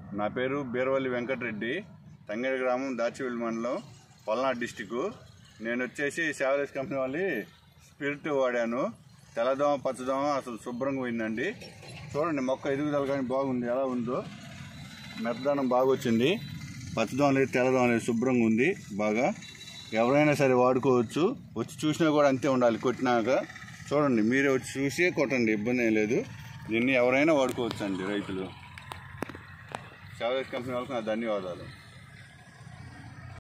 నా పేరు బీరవల్లి వెంకటరెడ్డి తంగేడు గ్రామం దాచివెల్లి మండలం పల్నాడు డిస్టిక్ నేను వచ్చేసి సేవలేస్ కంపెనీ వాళ్ళి స్పిరిట్ వాడాను తెల్లదోమ పచ్చదోమ అసలు శుభ్రంగా పోయిందండి చూడండి మొక్క ఎదుగుదల కానీ బాగుంది ఎలా ఉందో మెత్తదనం బాగా వచ్చింది పచ్చదోమ లేదు తెల్లదోమ లేదు శుభ్రంగా ఉంది బాగా ఎవరైనా సరే వాడుకోవచ్చు వచ్చి చూసినా కూడా అంతే ఉండాలి కొట్టినాక చూడండి మీరే వచ్చి చూసి కొట్టండి ఇబ్బంది ఏం లేదు దీన్ని ఎవరైనా వాడుకోవచ్చు అండి రైతులు సేవలేస్ కంపెనీ వాళ్ళకి నా ధన్యవాదాలు